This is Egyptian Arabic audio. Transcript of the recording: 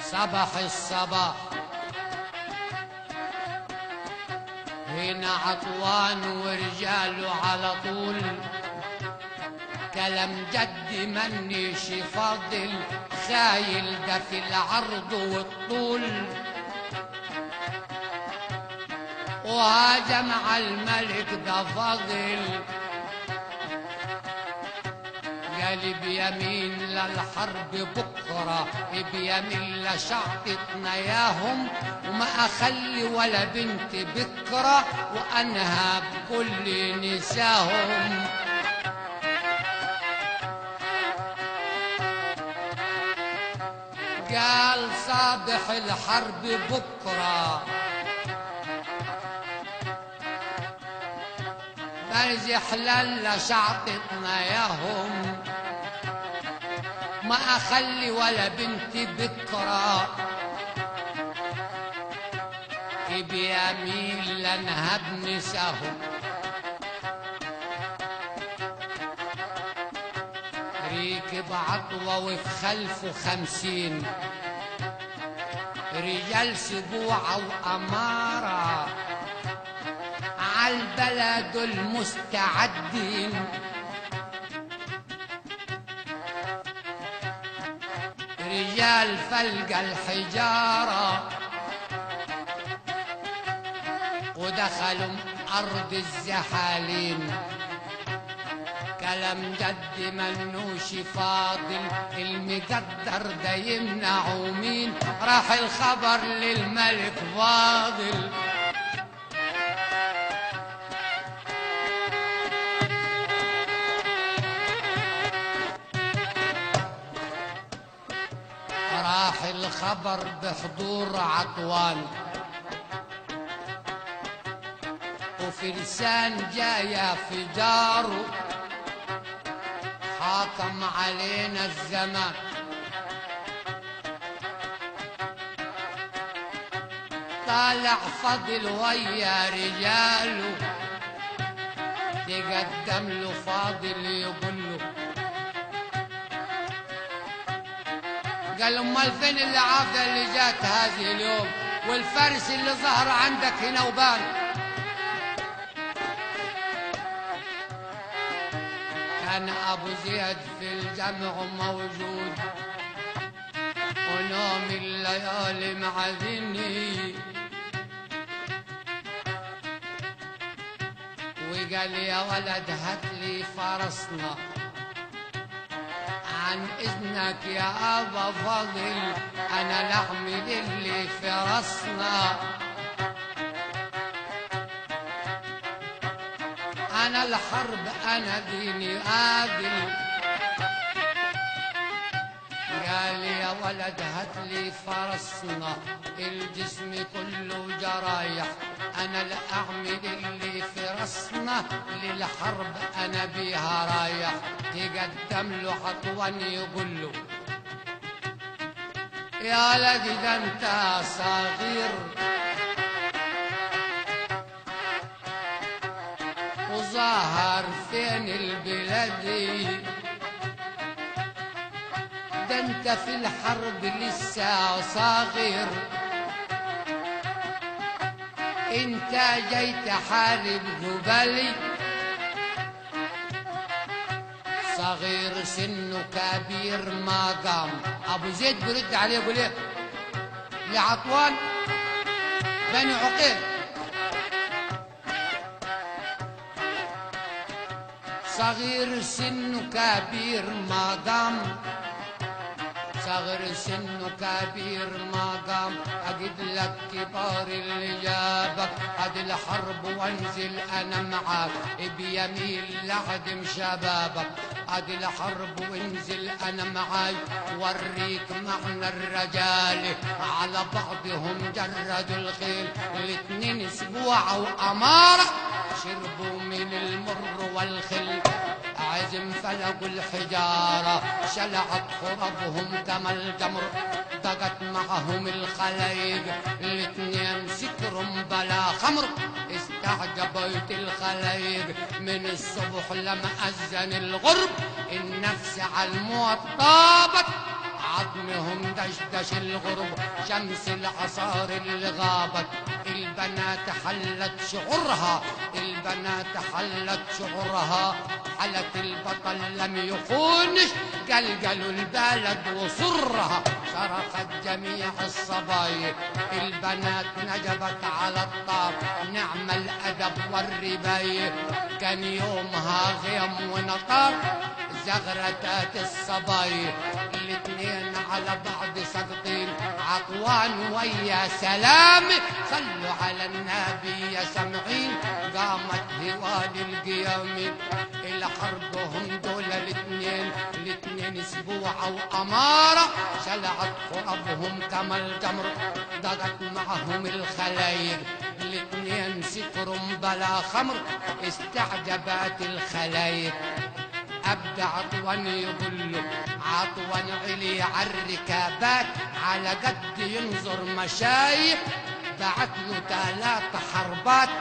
صبح الصباح هنا عطوان ورجاله على طول كلام جد منيش فاضل خايل ده في العرض والطول وهاجم على الملك ده فاضل قال بيمين للحرب بكرة بيمين لشعطتنا ياهم وما أخلي ولا بنت بكرة وأنهى بكل نساهم قال صابح الحرب بكره برزح للا شعطتنا ياهم ما أخلي ولا بنت بكرة بيمين لنهب نساهم ريكب عطوة وفي خلفه خمسين رجال سبوعة وأمارة عالبلد المستعدين رجال فلق الحجارة ودخلوا أرض الزحالين كلام جد منوش فاضل المقدر ده يمنعوا مين راح الخبر للملك فاضل راح الخبر بحضور عطوان وفرسان جاية في داره حاكم علينا الزمان طالع فضل ويا رجاله تقدم له فاضل يقول له قال امال فين اللي عافيه اللي جات هذه اليوم والفرس اللي ظهر عندك هنا وبان كان ابو زيد في الجمع موجود ونوم الليالي معذني وقال يا ولد هات لي فرسنا عن اذنك يا ابا فضل انا لحمد اللي في راسنا انا الحرب انا ديني عادل قال يا ولد هات لي فرسنا الجسم كله جرايح انا الاعمد اللي في راسنا للحرب انا بيها رايح تقدم له خطوه يقول له يا ولدي ده انت صغير وظاهر فين البلدي ده انت في الحرب لسه صغير انت جاي تحارب هبالي صغير سنه كبير ما قام ابو زيد برد عليه يقول ايه لعطوان بني عقيل صغير سنه كبير ما قام صغر سنه كبير ما قام أجد لك كبار اللي جابك هاد الحرب وانزل أنا معاك بيمين لعدم شبابك هاد الحرب وانزل أنا معاي وريك معنى الرجال على بعضهم جردوا الخيل الاتنين اسبوع وأمارة شربوا من المر والخل عزم فلقوا الحجارة شلعت خربهم كما الجمر ضاقت معهم الخلايق الاتنين سكرهم بلا خمر استعجبت الخلايق من الصبح لما أذن الغرب النفس على الموت طابت عظمهم دشدش الغرب شمس العصار اللي غابت البنات حلت شعورها البنات حلت شعورها حلت البطل لم يخونش قلقلوا البلد وصرها صرخت جميع الصبايا البنات نجبت على الطاب نعم الأدب والرباية كان يومها غيم ونطر زغرتات الصبايا الاتنين على بعض سقطين عطوان ويا سلام صلوا على النبي يا سمعين قامت هوال القيام الى حربهم دول الاتنين الاتنين اسبوع واماره شلعت خربهم كما الجمر ضغط معهم الخلايق الاتنين سكرهم بلا خمر استعجبت الخلايق ابدا عطوان يقول عطوان علي عالركابات على قد ينظر مشايخ بعت له ثلاث حربات